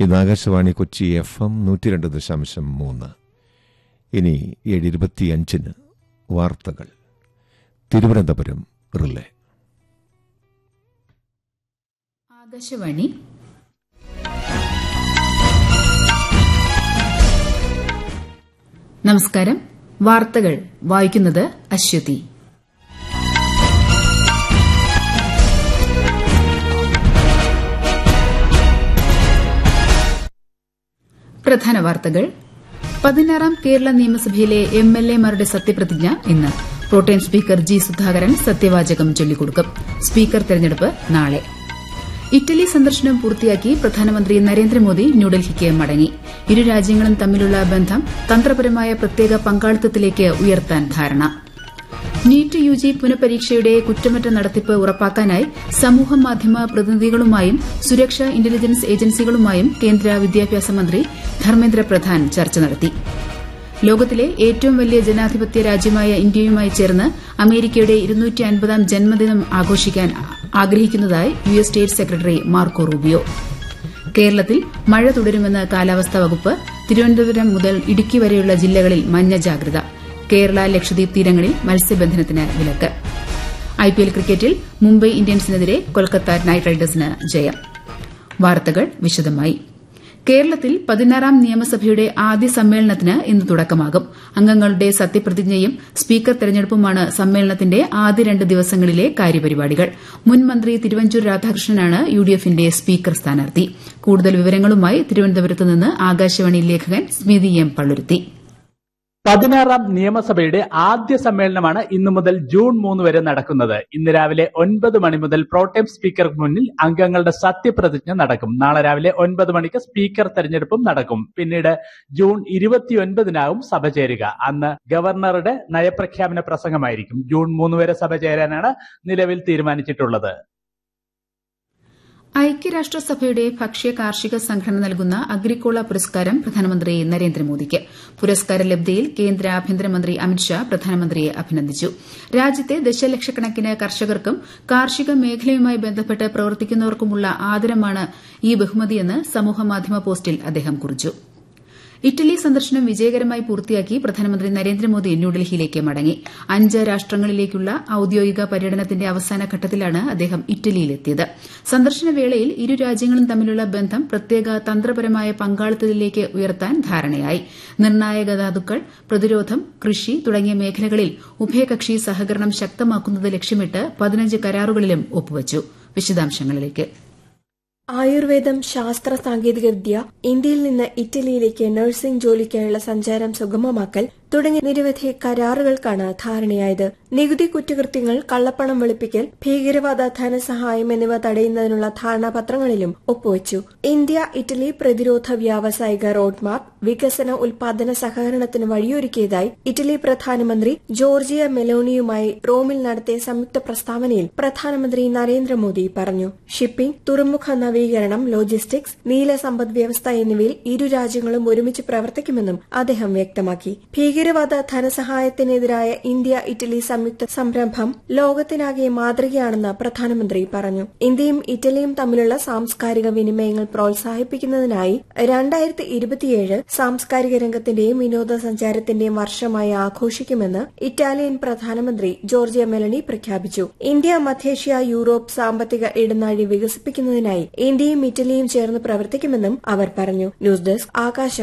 ഇന്ന് Akashvani Kochi F M നൂറ്റി രണ്ട് ദശാംശം മൂന്ന് ഇനി ഏഴ് ഇരുപത്തിയഞ്ചിന് വാർത്തകൾ തിരുവനന്തപുരം റിലേ ആകാശവാണി നമസ്കാരം വാർത്തകൾ വായിക്കുന്നത് അശ്വതി പ്രധാന വാർത്തകൾ പതിനാറാം കേരള നിയമസഭയിലെ എം എൽ എമാരുടെ സത്യപ്രതിജ്ഞ ഇന്ന് പ്രോട്ടേം സ്പീക്കർ ജി സുധാകരൻ സത്യവാചകം ചൊല്ലിക്കൊടുക്കും സ്പീക്കർ തെരഞ്ഞെടുപ്പ് നാളെ ഇറ്റലി സന്ദർശനം പൂർത്തിയാക്കി പ്രധാനമന്ത്രി നരേന്ദ്രമോദി ന്യൂഡൽഹിക്ക് മടങ്ങി ഇരു രാജ്യങ്ങളും തമ്മിലുള്ള ബന്ധം തന്ത്രപരമായ പ്രത്യേക പങ്കാളിത്തത്തിലേക്ക് ഉയർത്താൻ ധാരണ നീറ്റ് യു ജി പുനഃപരീക്ഷയുടെ കുറ്റമറ്റ നടത്തിപ്പ് ഉറപ്പാക്കാനായി സമൂഹമാധ്യമ പ്രതിനിധികളുമായും സുരക്ഷാ ഇന്റലിജൻസ് ഏജൻസികളുമായും കേന്ദ്ര വിദ്യാഭ്യാസ മന്ത്രി ധർമ്മേന്ദ്ര പ്രധാൻ ചർച്ച നടത്തി ലോകത്തിലെ ഏറ്റവും വലിയ ജനാധിപത്യ രാജ്യമായ ഇന്ത്യയുമായി ചേർന്ന് അമേരിക്കയുടെ ഇരുന്നൂറ്റിയൻപതാം ജന്മദിനം ആഘോഷിക്കാൻ ആഗ്രഹിക്കുന്നതായി U S state secretary Marco Rubio കേരളത്തിൽ മഴ തുടരുമെന്ന് കാലാവസ്ഥാ വകുപ്പ് തിരുവനന്തപുരം മുതൽ ഇടുക്കി വരെയുള്ള ജില്ലകളിൽ മഞ്ഞ ജാഗ്രത കേരള ലക്ഷദ്വീപ് തീരങ്ങളിൽ മത്സ്യബന്ധനത്തിന് വിലക്ക് ഐപിഎൽ ക്രിക്കറ്റിൽ മുംബൈ ഇന്ത്യൻസിനെതിരെ കൊൽക്കത്ത നൈറ്റ് റൈഡേഴ്സിന് ജയം വാർത്തകൾ വിശദമായി കേരളത്തിൽ പതിനാറാം നിയമസഭയുടെ ആദ്യ സമ്മേളനത്തിന് ഇന്ന് തുടക്കമാകും അംഗങ്ങളുടെ സത്യപ്രതിജ്ഞയും സ്പീക്കർ തെരഞ്ഞെടുപ്പുമാണ് സമ്മേളനത്തിന്റെ ആദ്യ രണ്ട് ദിവസങ്ങളിലെ കാര്യപരിപാടികൾ മുൻ മന്ത്രി തിരുവഞ്ചൂർ രാധാകൃഷ്ണനാണ് യുഡിഎഫിന്റെ സ്പീക്കർ സ്ഥാനാർത്ഥി കൂടുതൽ വിവരങ്ങളുമായി തിരുവനന്തപുരത്ത് നിന്ന് ആകാശവാണി ലേഖകൻ സ്മിതി എം പള്ളുരുത്തി പതിനാറാം നിയമസഭയുടെ ആദ്യ സമ്മേളനമാണ് ഇന്നു മുതൽ ജൂൺ മൂന്ന് വരെ നടക്കുന്നത് ഇന്ന് രാവിലെ ഒൻപത് മണി മുതൽ പ്രോട്ടേം സ്പീക്കർക്ക് മുന്നിൽ അംഗങ്ങളുടെ സത്യപ്രതിജ്ഞ നടക്കും നാളെ രാവിലെ ഒൻപത് മണിക്ക് സ്പീക്കർ തെരഞ്ഞെടുപ്പും നടക്കും പിന്നീട് ജൂൺ ഇരുപത്തിയൊൻപതിനാവും സഭ ചേരുക അന്ന് ഗവർണറുടെ നയപ്രഖ്യാപന പ്രസംഗമായിരിക്കും ജൂൺ മൂന്ന് വരെ സഭ ചേരാനാണ് നിലവിൽ തീരുമാനിച്ചിട്ടുള്ളത് ഐക്യരാഷ്ട്രസഭയുടെ ഭക്ഷ്യ കാർഷിക സംഘടന നൽകുന്ന അഗ്രിക്കോള പുരസ്കാരം പ്രധാനമന്ത്രി നരേന്ദ്രമോദിക്ക് പുരസ്കാര ലബ്ധിയിൽ കേന്ദ്ര ആഭ്യന്തരമന്ത്രി അമിത്ഷാ പ്രധാനമന്ത്രിയെ അഭിനന്ദിച്ചു രാജ്യത്തെ ദശലക്ഷക്കണക്കിന് കർഷകർക്കും കാർഷിക മേഖലയുമായി ബന്ധപ്പെട്ട് പ്രവർത്തിക്കുന്നവർക്കുമുള്ള ആദരമാണ് ഈ ബഹുമതിയെന്ന് സമൂഹമാധ്യമ പോസ്റ്റിൽ അദ്ദേഹം കുറിച്ചു ഇറ്റലി സന്ദർശനം വിജയകരമായി പൂർത്തിയാക്കി പ്രധാനമന്ത്രി നരേന്ദ്രമോദി ന്യൂഡൽഹിയിലേക്ക് മടങ്ങി അഞ്ച് രാഷ്ട്രങ്ങളിലേക്കുള്ള ഔദ്യോഗിക പര്യടനത്തിന്റെ അവസാന ഘട്ടത്തിലാണ് അദ്ദേഹം ഇറ്റലിയിലെത്തിയത് സന്ദർശന വേളയിൽ ഇരു രാജ്യങ്ങളും തമ്മിലുള്ള ബന്ധം പ്രത്യേക തന്ത്രപരമായ പങ്കാളിത്തത്തിലേക്ക് ഉയർത്താൻ ധാരണയായി നിർണായക ധാതുക്കൾ പ്രതിരോധം കൃഷി തുടങ്ങിയ മേഖലകളിൽ ഉഭയകക്ഷി സഹകരണം ശക്തമാക്കുന്നത് ലക്ഷ്യമിട്ട് പതിനഞ്ച് കരാറുകളിലും ഒപ്പുവച്ചു വിശദാംശങ്ങളിലേക്ക് ആയുർവേദം ശാസ്ത്ര സാങ്കേതികവിദ്യ ഇന്ത്യയിൽ നിന്ന് ഇറ്റലിയിലേക്ക് നഴ്സിംഗ് ജോലിക്കായുള്ള സഞ്ചാരം സുഗമമാക്കൽ തുടങ്ങിയ നിരവധി കരാറുകൾക്കാണ് ധാരണയായത് നികുതി കുറ്റകൃത്യങ്ങൾ കള്ളപ്പണം വെളുപ്പിക്കൽ ഭീകരവാദ ധനസഹായം എന്നിവ തടയുന്നതിനുള്ള ധാരണാപത്രങ്ങളിലും ഒപ്പുവച്ചു ഇന്ത്യ ഇറ്റലി പ്രതിരോധ വ്യാവസായിക റോഡ് മാപ്പ് വികസന ഉൽപാദന സഹകരണത്തിന് വഴിയൊരുക്കിയതായി ഇറ്റലി പ്രധാനമന്ത്രി ജോർജിയ മെലോണിയുമായി റോമിൽ നടത്തിയ സംയുക്ത പ്രസ്താവനയിൽ പ്രധാനമന്ത്രി നരേന്ദ്രമോദി പറഞ്ഞു ഷിപ്പിംഗ് തുറമുഖ നവീകരണം ലോജിസ്റ്റിക്സ് നീല സമ്പദ് വ്യവസ്ഥ എന്നിവയിൽ ഇരു രാജ്യങ്ങളും ഒരുമിച്ച് പ്രവർത്തിക്കുമെന്നും അദ്ദേഹം വ്യക്തമാക്കി ഭീകരവാദ ധനസഹായത്തിനെതിരായ ഇന്ത്യ ഇറ്റലി സംയുക്ത സംരംഭം ലോകത്തിനാകെ മാതൃകയാണെന്ന് പ്രധാനമന്ത്രി പറഞ്ഞു ഇന്ത്യയും ഇറ്റലിയും തമ്മിലുള്ള സാംസ്കാരിക വിനിമയങ്ങൾ പ്രോത്സാഹിപ്പിക്കുന്നതിനായി രണ്ടായിരത്തി ഇരുപത്തിയേഴ് സാംസ്കാരിക രംഗത്തിന്റെയും വിനോദസഞ്ചാരത്തിന്റെയും വർഷമായി ആഘോഷിക്കുമെന്ന് ഇറ്റാലിയൻ പ്രധാനമന്ത്രി ജോർജിയ മെലണി പ്രഖ്യാപിച്ചു ഇന്ത്യ മധ്യേഷ്യ യൂറോപ്പ് സാമ്പത്തിക ഇടനാഴി വികസിപ്പിക്കുന്നതിനായി ഇന്ത്യയും ഇറ്റലിയും ചേർന്ന് പ്രവർത്തിക്കുമെന്നും അവർ പറഞ്ഞു ന്യൂസ് ഡെസ്ക് ആകാശവാണി